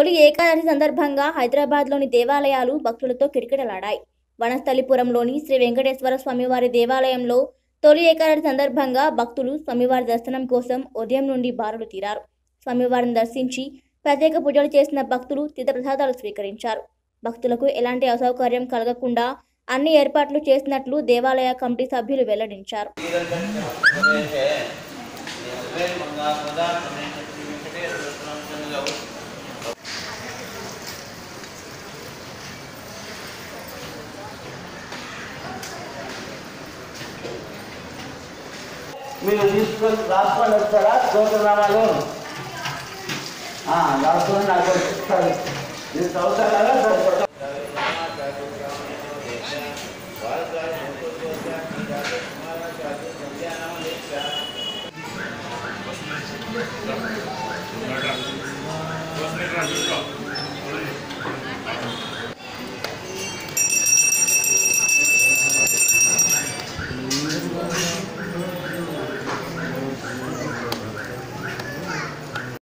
తొలి ఏకాదశి సందర్భంగా హైదరాబాద్లోని దేవాలయాలు భక్తులతో కిటకిటలాడాయి వనస్థలిపురంలోని శ్రీ వెంకటేశ్వర స్వామివారి దేవాలయంలో తొలి ఏకాదశి సందర్భంగా భక్తులు స్వామివారి దర్శనం కోసం ఉదయం నుండి బారులు తీరారు స్వామివారిని దర్శించి ప్రత్యేక పూజలు చేసిన భక్తులు తీర్థప్రసాదాలు స్వీకరించారు భక్తులకు ఎలాంటి అసౌకర్యం కలగకుండా అన్ని ఏర్పాట్లు చేసినట్లు దేవాలయ కమిటీ సభ్యులు వెల్లడించారు మీరు తీసుకొని రాసుకొని వస్తారా స్తోత్రనామాలు రాసుకొని నాకు సరే మీరు చదువుతారా సరిపోతా Thank